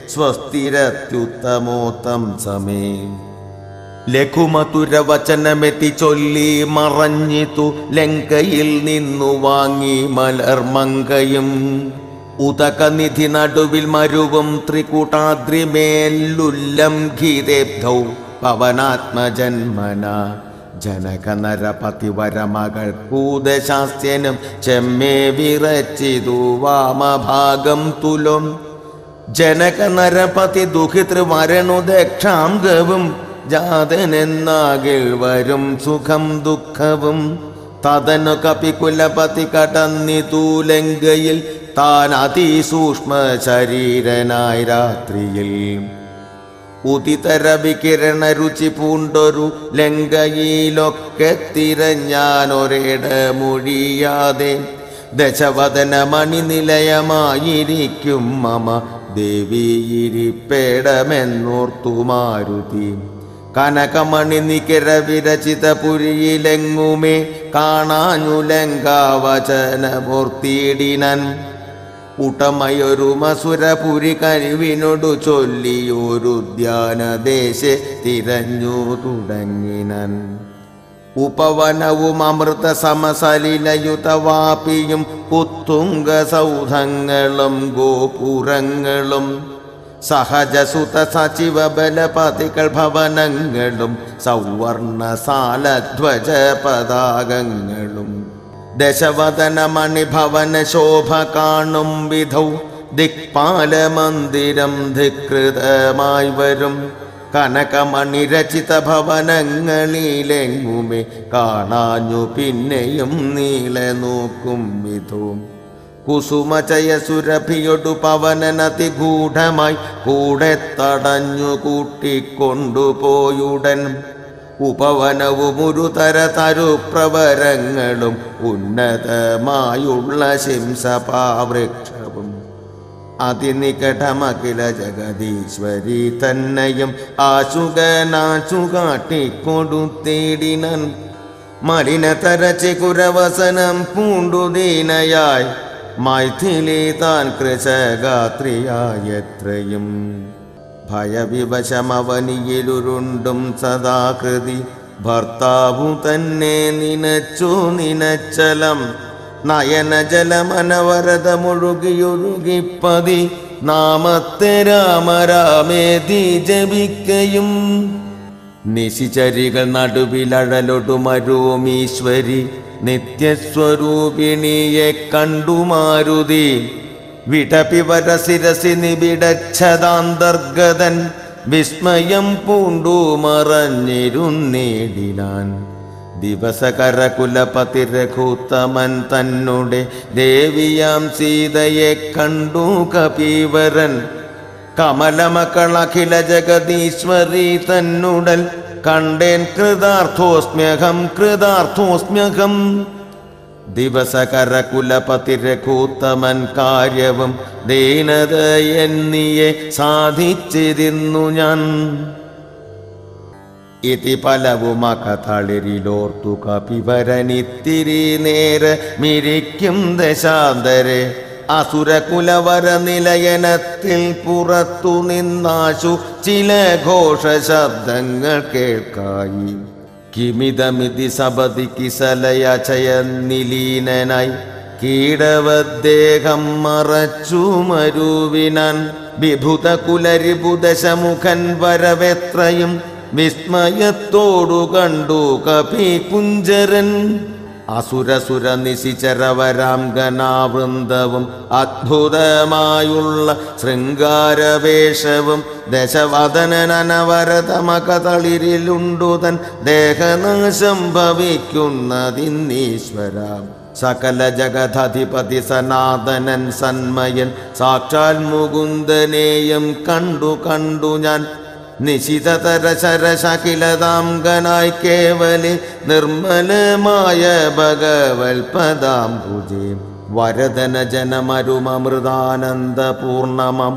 സ്വസ്ഥിരത്യുത്തമോത്തം സമേ ലഘുമധുരവചനമെത്തി ചൊല്ലി മറഞ്ഞിതു ലങ്കയിൽ നിന്നു വാങ്ങി മലർമങ്കയും ഉദകനിധി നടുവിൽ മരുവും ത്രികൂട്ടാദ്രിമേലുല്ലം ഗീതേബ്ധൗ പവനാത്മജന്മന ജനകനരപതി വരമകൾ കൂതശാസ്യനും ചെമ്മേ വിറച്ചിതു വാമഭാഗം തുലും ജനകനരപതി ദുഃഖിതൃവരണു ദക്ഷാംഗവും ജാതനെന്നാകിൽ വരും സുഖം ദുഃഖവും തതനു കപികുലപതി കടന്നിതു ലങ്കയിൽ താൻ അതിസൂക്ഷ്മ ശരീരനായി രാത്രിയിൽ ഉദിതര വികിരണ രുചി പൂണ്ടൊരു ലങ്കയിലൊക്കെ തിരഞ്ഞാനൊരിട മൊഴിയാതെ ദശവദന മണിനിലയമായിരിക്കും മമ ദേവിയിരിപ്പേടമെന്നോർത്തു മാരുതി കനകമണി നികിര വിരചിത പുരിയിലെങ്ങുമേ കാണാഞ്ഞു ലങ്കാവചനമൂർത്തിയിടിനൻ ഉടമയൊരു മസുരപുരി കരുവിനോടു ചൊല്ലിയൊരു ധ്യാനദേശെ തിരഞ്ഞു തുടങ്ങിനൻ ഉപവനവും അമൃത സമസലിലയുതവാപിയും പുത്തുംഗ സൗധങ്ങളും ഗോപുരങ്ങളും സഹജസുത സചിവ ബലപതികൾ ഭവനങ്ങളും സൗവർണസാലധ്വജ പതാകങ്ങളും ദശവദന മണിഭവന ശോഭ കാണും വിധൗ ദിക്പാല മന്ദിരം ധികൃതമായി വരും കനകമണിരചിത ഭവനങ്ങളിലെങ്ങുമേ കാണാഞ്ഞു പിന്നെയും നീളെ നോക്കും വിധവും കുസുമചയ സുരഭിയൊടു പവനനതി ഗൂഢമായി കൂടെ തടഞ്ഞു കൂട്ടിക്കൊണ്ടുപോയുടൻ ഉപവനവും തര തരുപ്രവരങ്ങളും ഉന്നതമായുള്ള ശിംസപാവൃക്ഷവും അതിനികടമഖില ജഗദീശ്വരി തന്നെയും ആശുകനാശു കാട്ടിക്കൊടുത്തേടിനൻ മലിനതര ചികുരവസനം പൂണ്ടുദീനയായി മൈഥിലി താൻ കൃശഗാത്രിയായത്രയും ഭയവിവശമവനിയിലുരുണ്ടും സദാകൃതി ഭർത്താവു തന്നെ നിനച്ചു നിനച്ചലം നയനജലമനവരത മുഴുകിയൊഴുകിപ്പതി നാമത്തെ രാമരാമേതി ജപിക്കയും നിശിചരികൾ നടുവിലഴലൊടുമരോമീശ്വരി നിത്യസ്വരൂപിണിയെ കണ്ടു മാരുതി വിടപിവര ശിരസി നിബിടച്ഛതാന്തർഗതൻ വിസ്മയം പൂണ്ടു മറഞ്ഞിരുന്നേടിനാൻ ദിവസകരകുലപതി രഘുത്തമൻ തന്നുടെ ദേവിയാം സീതയെ കണ്ടു കപീവരൻ കമലമക്കളഖില ജഗദീശ്വരി തന്നുടൽ കണ്ടേൻ കൃതാർത്ഥോസ്മ്യഹം കൃതാർത്ഥോസ്മ്യഹം ദിവസകരകുലപതി രഘൂത്തമൻ കാര്യവും ദീനത എന്നിയെ സാധിച്ചിരുന്നു ഞാൻ ഇതി പലവുമകതളിരിലോർത്തു കപിവരനിത്തിരി നേരെ മിരിക്കും ദശാന്തരെ അസുരകുലവര നിലയനത്തിൽ പുറത്തു നിന്നാശു ചില ഘോഷ ശബ്ദങ്ങൾ കേൾക്കായി കിമിതമിതി സപതി കിസലയചയ നിലീനനായി കീടവദ്ദേഹം മറച്ചു മരുവിനാൻ വിഭുത കുലരിബുദശമുഖൻ വരവെത്രയും വിസ്മയത്തോടു കണ്ടു കപി കുഞ്ചരൻ അസുരസുര നിശിചരവരാംഗനാവൃന്ദവും അദ്ഭുതമായുള്ള ശൃംഗാരവേഷവും ദശവദനനവരതമകതളിരിലുണ്ടുതൻ ദേഹനാശം ഭവിക്കുന്നതിന്നീശ്വര സകല ജഗധധിപതി സനാതനൻ സന്മയൻ സാക്ഷാൽ മുകുന്ദനേയം കണ്ടു കണ്ടു ഞാൻ നിശിതതര ശരശകിലതാംഗനായി കേവലി നിർമ്മലമായ ഭഗവൽപദാംബുജേ വരദന ജനമരുമമൃതാനന്ദപൂർണമം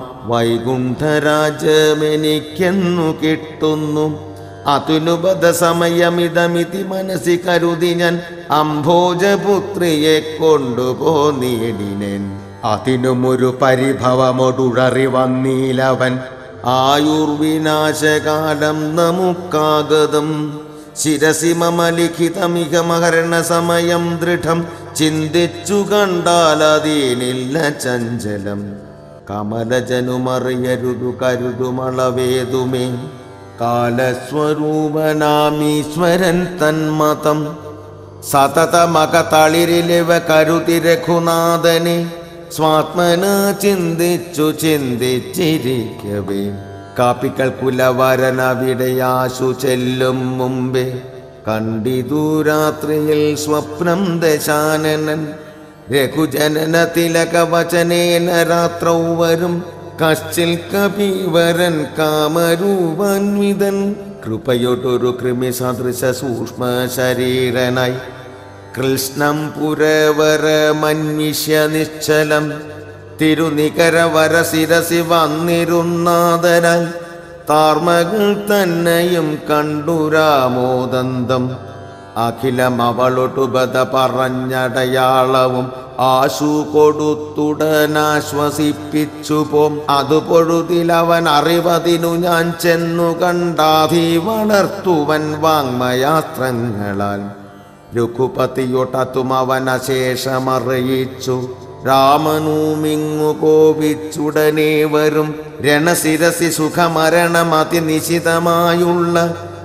വൈകുണ്ഠരാജമെനിക്കെന്നു കിട്ടുന്നു അതുനുപത സമയമിതമിതി മനസ്സി കരുതി ഞാൻ അംഭോജപുത്രിയെ കൊണ്ടുപോന്നിടിനേൻ അതിനുമൊരു പരിഭവമൊടുഴറി വന്നീലവൻ ആയുർവിനാശകാലം നമുക്കാഗതം ശിരസി മമലിഖിതമിക മഹരണ സമയം ദൃഢം ചിന്തിച്ചു കണ്ടാലതീനില്ല ചഞ്ചലം കമലജനുമറിയരുതു കരുതുമളവേതുമേ കാലസ്വരൂപനാമീശ്വരൻ തന്മതം സതതമക തളിരിലിവ കരുതി രഘുനാഥനെ സ്വാത്മന ചിന്തിച്ചു ചിന്തിച്ചിരിക്കവേ കാപ്പികൾ കുലവരനവിടെയാശു ചെല്ലും മുമ്പേ കണ്ടിതു രാത്രിയിൽ സ്വപ്നം ദശാനനൻ രഘുജനന തിലകവചനേന രാത്രൗ വരും കശ്ചിൽ കപിവരൻ കാമരൂപാൻവിതൻ കൃപയൊട്ടൊരു കൃമി സദൃശ സൂക്ഷ്മ ശരീരനായി കൃഷ്ണം പുരവര മന്വിഷ്യ നിശ്ചലം തിരുനികരവര ശിരസി വന്നിരുന്നാദരായി താർമകൾ തന്നെയും കണ്ടുരാമോദന്തം അഖിലം അവളൊട്ടുബത പറഞ്ഞടയാളവും ആശു കൊടുത്തുടനാശ്വസിപ്പിച്ചു പോം അത് പൊഴുതിലവൻ അറിവതിനു ഞാൻ ചെന്നു കണ്ടാധി വളർത്തുവൻ വാങ്മയാസ്ത്രങ്ങളാൽ രഘുപതിയൊട്ടത്തും അവൻ അശേഷമറിയിച്ചു രാമനൂമിങ്ങു കോപിച്ചുടനെ വരും രണശിരസി സുഖമരണമതിനിശിതമായുള്ള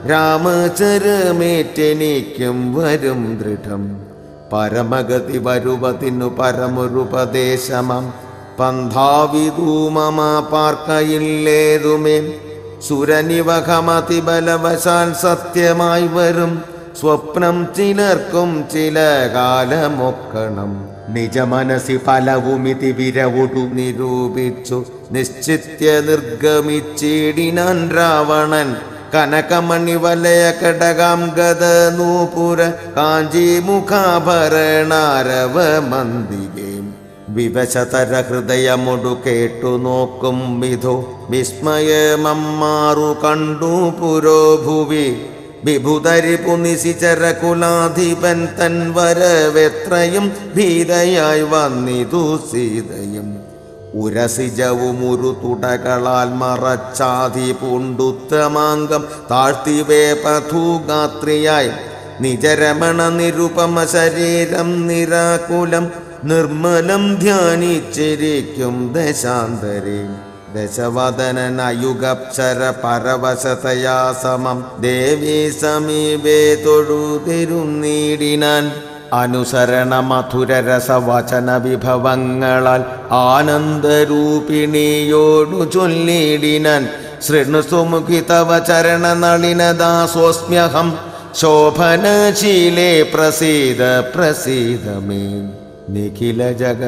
രാമചരമേറ്റെനിക്കും വരും ദൃഢം പരമഗതി വരുവതിനു പരമൊരുപദേശമം പന്ഥാവിധൂമമ പാർക്കയില്ലേതുമേ സുരനിവഹമതി ബലവശാൽ സത്യമായി വരും സ്വപ്നം ചിലർക്കും ചില കാലമൊക്കണം നിജമനസി ഫലവുമിതി വിരവുടു നിരൂപിച്ചു നിശ്ചിത്യ നിർഗമിച്ചിടിനാൻ രാവണൻ കനകമണി വലയ കടകാം ഗത നൂപുര കാഞ്ചി മുഖാഭരണാരവ മന്ദികേ വിവശതര ഹൃദയമൊടു കേട്ടു നോക്കും വിധോ വിസ്മയമമ്മാറു കണ്ടു പുരോഭുവി വിഭുതരി പുനിശിചര കുലാധിപൻ തൻ വരവെത്രയും ഭീതയായി വന്നിതു സീതയും ഉരസിജവും ഒരു തുടകളാൽ മറച്ചാതി പൂണ്ടുത്തമാങ്കം താഴ്ത്തിവേ പഥുഗാത്രിയായി നിജരമണ നിരുപമ ശരീരം നിരാകുലം നിർമ്മലം ധ്യാനിച്ചിരിക്കും ദശാന്തരേ ദശവദനനയുഗപ്സര പരവശതയാ സമം ദേവി സമീപേ തൊഴുതിരുന്നീടിനാൻ അനുസരണ മധുരരസവചന വിഭവങ്ങളാൽ ആനന്ദരൂപിണിയോടു ചൊല്ലിടിനാൻ ശൃണുസുമുഖി തവ ചരണ നളിനദാസോസ്മ്യഹം ശോഭനശീലേ പ്രസീദ പ്രസീദമേ നിഖില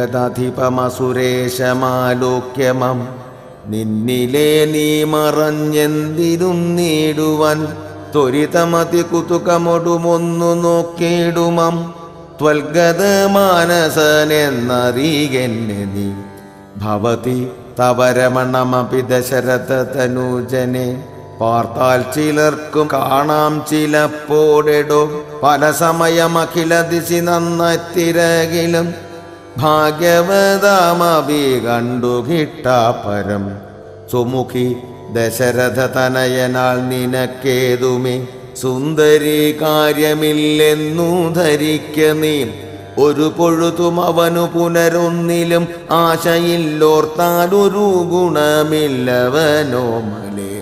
ജഗദധിപമസുരേശമാലോക്യമം നിന്നിലെ നീ മറഞ്ഞെന്തിരുന്നീടുവാൻ ത്വരിതമതി കുതുകമൊടുമൊന്നു നോക്കിയിടുമം ത്വൽഗത മാനസനെന്നറിയെന്നെ നീ ഭവതി തവരമണമപി ദശരഥ തനൂജനെ പാർത്താൽ ചിലർക്കും കാണാം ചിലപ്പോടെടോ പല സമയം അഖില ദിശി നന്നത്തിരകിലും ഭാഗ്യവതാമപി കണ്ടു കിട്ടാപരം സുമുഖി ദശരഥ തനയനാൽ നിനക്കേതുമേ സുന്ദരി കാര്യമില്ലെന്നു ധരിക്ക നീ ഒരു പൊഴുതും അവനു പുനരൊന്നിലും ആശയില്ലോർത്താലൊരു ഗുണമില്ലവനോ മലേ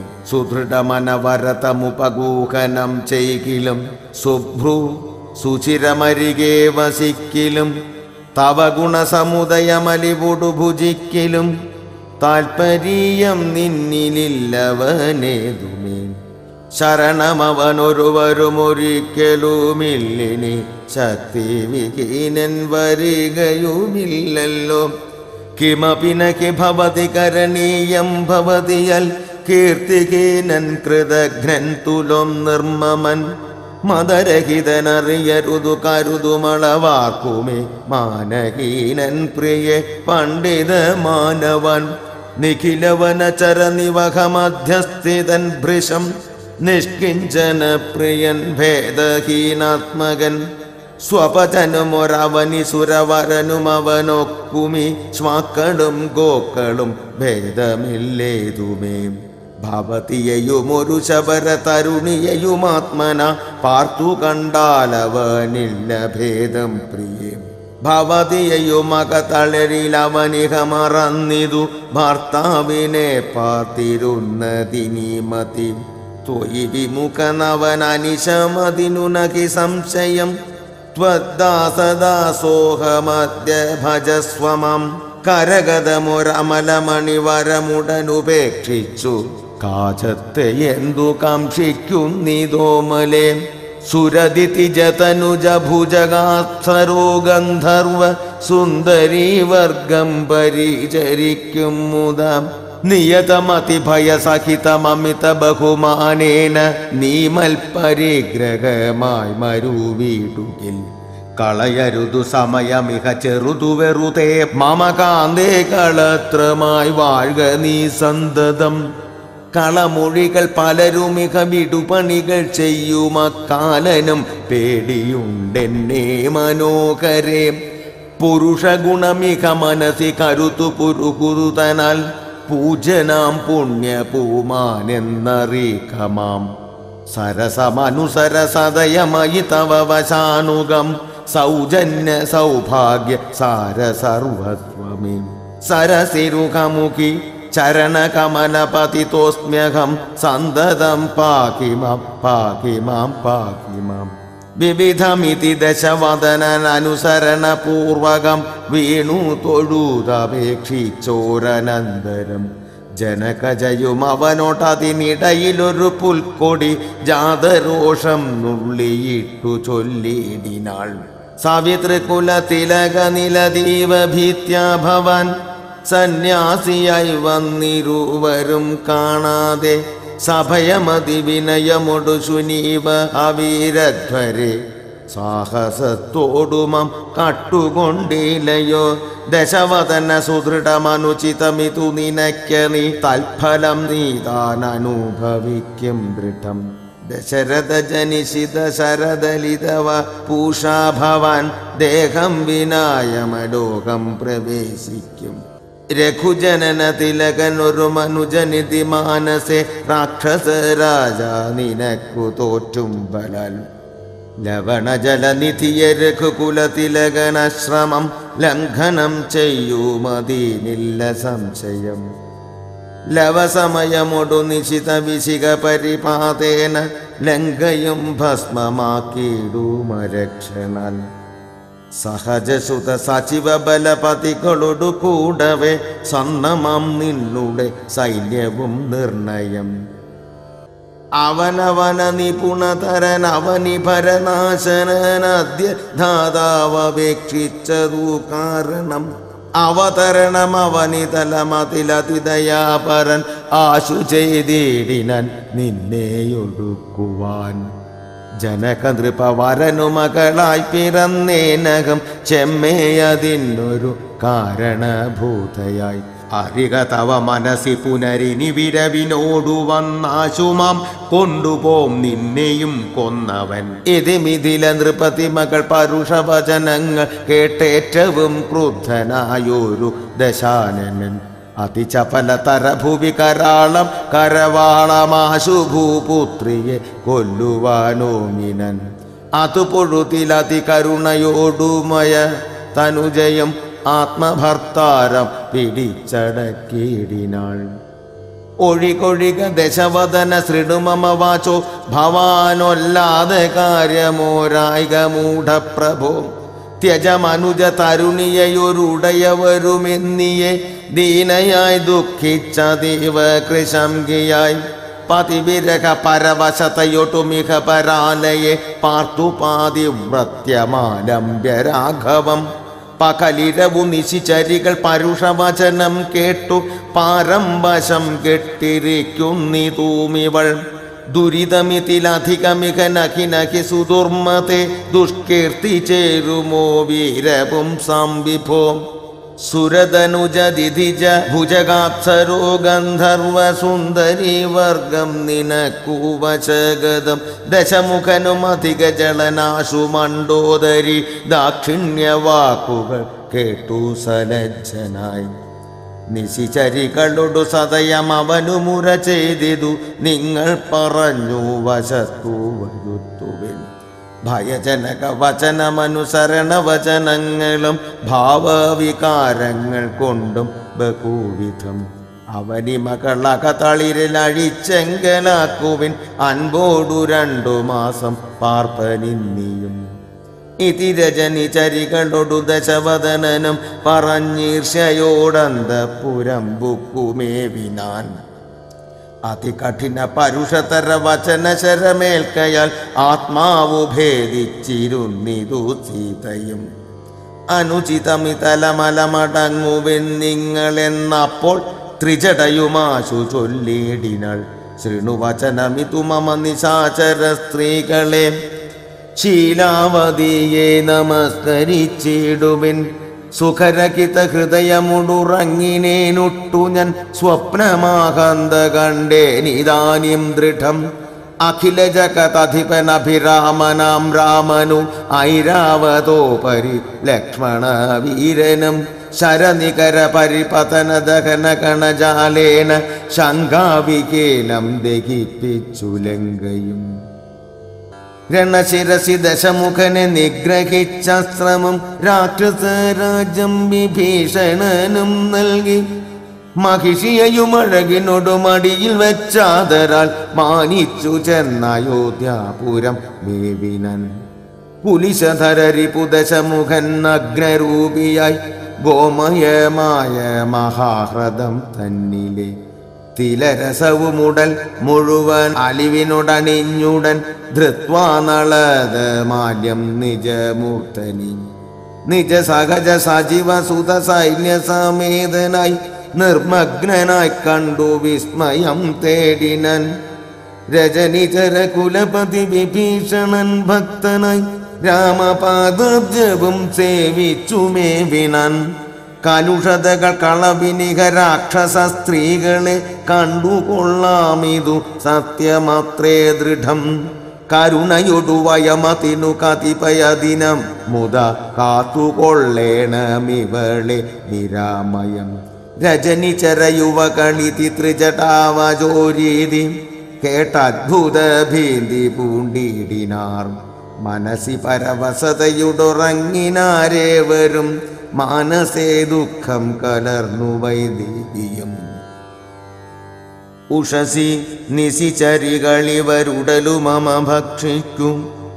സുദൃഢമനവരതമുപഗൂഹനം ചെയ്കിലും സുഭ്രു സുചിരമരികെ വസിക്കിലും തവ ഗുണസമുദയമലിവുടു ഭുജിക്കിലും താൽപര്യം നിന്നിലില്ലവനേതുമേ ശരണമവനൊരുവരുമൊരിക്കലുമില്ലിനി ശക്തി വിഹീനൻ വരികയുമില്ലല്ലോ കിമപിനകി ഭവതി കരണീയം ഭവതിയൽ കീർത്തിഹീനൻ കൃതഘ്നൻ തുലം നിർമ്മമൻ മതരഹിതനറിയരുതു കരുതുമളവാർക്കുമേ മാനഹീനൻ പ്രിയെ പണ്ഡിത മാനവൻ നിഖിലവന ചരനിവഹമധ്യസ്ഥിതൻ ഭൃശം നിഷ്കിഞ്ചന പ്രിയൻ ഭേദഹീനാത്മകൻ സ്വപചനുമൊരവനി സുരവരനും അവനൊക്കുമി ശ്വാക്കളും ഗോക്കളും ഭേദമില്ലേതുമേ ഭവതിയെയുമൊരു ശബര തരുണിയെയുമാത്മന പാർത്തു കണ്ടാലവനില്ല ഭേദം പ്രിയേ ഭവതിയെയുമക തളരിലവനിക മറന്നിതു ഭർത്താവിനെ പാർത്തിരുന്നതിനിമതി ത്വയി വിമുഖനവനനിശമതിനുനകി സംശയം ത്വദ്ദാസദാസോഹമദ്യ ഭജസ്വമം കരഗതമൊരമലമണിവരമുടനുപേക്ഷിച്ചു കാചത്തെ എന്തു കാക്ഷിക്കുന്നിതോമലേ സുരതിജതനുജ ഭുജഗാത്സരോ ഗന്ധർവ സുന്ദരീ വർഗം പരിചരിക്കും മുതാം നിയതമതിഭയസഹിതമമിത ബഹുമാനേന നീമൽ പരിഗ്രഹമായി മരുവീടുകിൽ കളയരുതു സമയമിക ചെറുതു വെറുതെ മമ കാന്തേ കളത്രമായി വാഴ്ക നീ സന്തതം കളമൊഴികൾ പലരുമിക വിടുപണികൾ ചെയ്യുമക്കാലനും പേടിയുണ്ടെന്നെ മനോഹരേ പുരുഷഗുണമിക മനസി കരുത്തു പുരുകുരുതനാൽ പൂജനാം പുണ്യപൂമാനെന്നറിയിക്കമാം സരസമനുസര സദയമയി തവ വശാനുഗം സൗജന്യ സൗഭാഗ്യ സാര സർവസ്വമേ സരസിരുഖമുഖി ചരണകമലപതിതോസ്മ്യഹം സന്തതം പാകി മാം പാകി മാം പാകി മാം വിവിധമിതി ദശവദനനുസരണപൂർവകം വീണു തൊഴുതപേക്ഷിച്ചോരനന്തരം ജനകജയും അവനോട്ടതിനിടയിലൊരു പുൽക്കൊടി ജാതരോഷം നുള്ളിയിട്ടു ചൊല്ലിടിനാൾ സവിതൃകുല തിലക നിലദീവ ഭീത്യാ ഭവാൻ സന്യാസിയായി വന്നിരുവരും കാണാതെ സഭയമതി വിനയമൊടു ശുനീവ അവീരധ്വരെ സാഹസത്തോടുമം കട്ടുകൊണ്ടില്ലയോ ദശവതന സുദൃഢമനുചിതമിതു നിനയ്ക്ക നീ തൽഫലം നീ താൻ അനുഭവിക്കും ദൃഢം ദശരഥ ജനിഷിത ശരദലിതവ പൂഷാ ഭവാൻ ദേഹം വിനായമലോകം പ്രവേശിക്കും രഘുജനന തിലകൻ ഒരു മനുജനിധി മാനസെ രാക്ഷസ രാജ നിനക്കു തോറ്റും ബലാൽ ലവണജലനിധിയ രഘുകുല തിലകനശ്രമം ലംഘനം ചെയ്യുമതീനില്ല സംശയം ലവസമയമൊടു നിശിത വിശിക പരിപാതേന ലങ്കയും ഭസ്മമാക്കിയിടുമരക്ഷണാൽ സഹജസുത സചിവ ബലപതികളൊടു കൂടവേ സന്നമം നിന്നുടെ സൈന്യവും നിർണയം അവനവന നിപുണതരൻ അവനിഭരനാശനദ്യ ധാതാവപേക്ഷിച്ചതു കാരണം അവതരണം അവനിതലമതിലതിദയാപരൻ ആശു ചെയ്തിടിനൻ നിന്നെയൊടുക്കുവാൻ ജനകനൃപവരനു മകളായി പിറന്നേനകം ചെമ്മേയതിനൊരു കാരണഭൂതയായി അരിക തവ മനസ്സി പുനരിനി വിരവിനോടു വന്നാശുമാം കൊണ്ടുപോം നിന്നെയും കൊന്നവൻ ഇതിമിതില നൃപതി മകൾ പരുഷവചനങ്ങൾ കേട്ടേറ്റവും ക്രുദ്ധനായൊരു ദശാനനൻ അതിചപലതര ഭുവി കരാളം കരവാളമാശുഭൂപുത്രിയെ കൊല്ലുവാനോമിനൻ അതു പൊഴുതിലതി കരുണയോടുമയ തനുജയം ആത്മഭർത്താരം പിടിച്ചടക്കിയിടിനാൾ ഒഴികൊഴിക ദശവദന സൃണുമമ വാചോ ഭവാനൊല്ലാതെ കാര്യമോരായിക മൂഢപ്രഭോ ത്യജമനുജ തരുണിയൊരുടയവരുമെന്നിയെ ദീനയായി ദുഃഖിച്ച ദീവ കൃശംകിയായി പതിവിരക പരവശതയൊട്ടുമിക പരാലയെ പാർത്തുപാതി വ്രത്യമാലംബ്യരാഘവം പകലിരവു നിശിചരികൾ പരുഷവചനം കേട്ടു പാരംവശം കെട്ടിരിക്കുന്നിതൂമിവൾ ദുരിതമിതിലധികമിക നഖി നഖി സുദുർമതെ ദുഷ്കീർത്തി ചേരുമോ വീരവും സംവിഭോ സുരതനുജതിഥിജ ഭുജകാപ്സരോ ഗന്ധർവ സുന്ദരി വർഗം നിനക്കൂവശഗതം ദശമുഖനും അധിക ജളനാശു മണ്ടോദരി ദാക്ഷിണ്യവാക്കുകൾ കേട്ടു സലജ്ജനായി നിശിചരികളൊടു സദയം അവനു മുര ചെയ്തിതു നിങ്ങൾ പറഞ്ഞു വശത്തു വരുത്തുവിൻ ഭയജനക വചനമനുസരണ വചനങ്ങളും ഭാവവികാരങ്ങൾ കൊണ്ടും ബഹുവിധം അവനിമകളകതളിരിൽ അഴിച്ചെങ്കലാക്കുവിൻ അൻപോടു രണ്ടു മാസം പാർപ്പനിന്നിയും ഇതി രജനി ചരികളൊടു ദശവദനനും പറഞ്ഞീർഷയോടന്തപുരം ബുക്കുമേവിനാൻ അതികഠിന പരുഷതര വചന ശരമേൽക്കയാൽ ആത്മാവു ഭേദിച്ചിരുന്നിതു സീതയും അനുചിതമിതലമലമടങ്ങുവിൻ നിങ്ങളെന്നപ്പോൾ ത്രിജടയുമാശു ചൊല്ലിയിടിനൾ ശൃണുവചനമിതു മമ നിശാചര സ്ത്രീകളെ ശീലാവതിയെ നമസ്കരിച്ചിടുവിൻ സുഖരകിത ഹൃദയമുടുറങ്ങിനേനൊട്ടു ഞാൻ സ്വപ്നമാകന്ത കണ്ടേനിതാനിം ദൃഢം അഖില ജഗതധിപനഭിരാമനാം രാമനു ഐരാവതോപരി ലക്ഷ്മണ വീരനും ശരനികര പരിപതന ദഹന കണജാലേന ശങ്കാവികേനം ദഹിപ്പിച്ചു ലങ്കയും രണശിരസി ദശമുഖനെ നിഗ്രഹിച്ച ശ്രമം രാക്ഷസ രാജ്യം വിഭീഷണനും നൽകി മഹിഷിയയും അഴകിനോടു മടിയിൽ വെച്ചാതരാൽ മാനിച്ചു ചെന്നയോധ്യാപുരം വേവിനൻ പുലിശധരരി പുദശമുഖൻ അഗ്നരൂപിയായി ഗോമയമായ മഹാഹ്രദം തന്നിലെ തിലരസവുമുടൽ മുഴുവൻ അലിവിനുടണിഞ്ഞുടൻ ധൃത്വാ നളത് മാല്യം നിജമൂർത്തനി നിജ സഹജ സജീവ സുത സൈന്യ സമേതനായി നിർമ്മഗ്നനായി കണ്ടു വിസ്മയം തേടിനൻ രജനിചര കുലപതി വിഭീഷണൻ ഭക്തനായി രാമപാദജപം സേവിച്ചുമേവിനൻ കലുഷതകൾ കളവിനിക രാക്ഷസ സ്ത്രീകളെ കണ്ടുകൊള്ളാമിതു സത്യമത്രേ ദൃഢം കരുണയൊടു വയമതിനു കതിപയ ദിനം മുത കാത്തുകൊള്ളേണമിവളെ നിരാമയം രജനി ചരയുവകളിതി ത്രിജടാവജോരീതി കേട്ടദ്ഭുത ഭീതി പൂണ്ടിടിനാർ മനസി പരവസതയുടുറങ്ങിനാരേവരും മാനസേ ദുഃഖം കലർന്നു വൈദേഹിയും ഉഷസി നിശിചരികളിവരുടലു മമ ഭക്ഷിക്കും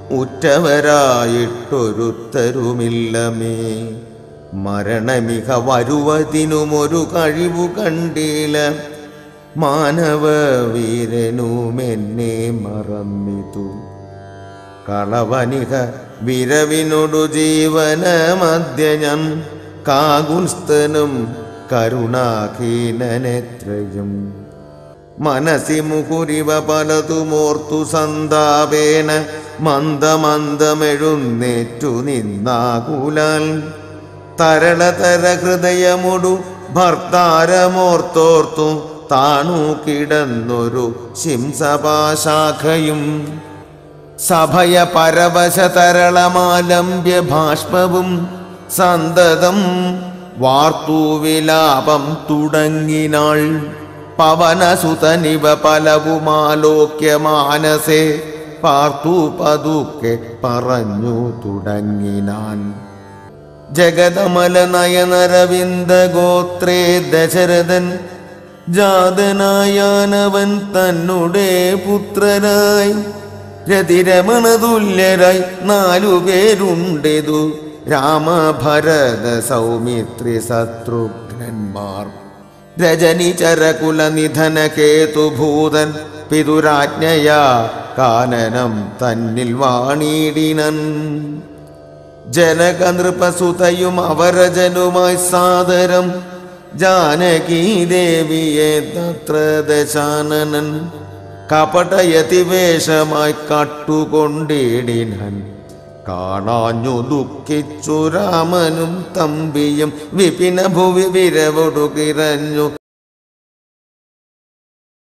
ഉറ്റവരായിട്ടൊരുത്തരുമില്ലമേ മരണമിക വരുവതിനുമൊരു കഴിവു കണ്ടില്ല മാനവ വീരനുമെന്നെ മറന്നിതു കളവനിക വിരവിനൊടു ജീവന മധ്യഞം കാകുൽസ്ഥനും കരുണാഹീനനെത്രയും മനസി മുകുരിവ പലതുമോർത്തു സന്താപേന മന്ദമന്ദമെഴുന്നേറ്റു നിന്നാകുലാൽ തരളതര ഹൃദയമൊടു ഭർത്താരമോർത്തോർത്തു താണു കിടന്നൊരു ശിംസപാശാഖയും സഭയ പരവശ തരളമാലംബ്യ ഭാഷ്പവും സന്തതം വാർത്തു വിലാപം തുടങ്ങിനാൾ പവനസുതനിവ പലവുമാലോക്യ മാനസേ പാർത്തു പതുക്കെ പറഞ്ഞു തുടങ്ങിനാൻ ജഗതമല നയനരവിന്ദ ഗോത്രേ ദശരഥൻ ജാതനായാനവൻ തന്നുടെ പുത്രനായി രതിരമണതുല്യരായി നാലുപേരുണ്ടെതു രാമഭരത സൗമിത്രി ശത്രുഘ്നന്മാർ രജനി ചരകുല നിധന കേതുഭൂതൻ പിതുരാജ്ഞയാ കാനനം തന്നിൽ വാണിടിനൻ ജനകനൃപസുതയും അവരജനുമായി സാദരം ജാനകീ ദേവിയെ തത്ര ദശാനനൻ കപടയതിവേഷമായി കട്ടുകൊണ്ടിടിനൻ കാണാഞ്ഞു ദുഃഖിച്ചു രാമനും തമ്പിയും വിപിന ഭുവി വിരവൊടു കിരഞ്ഞു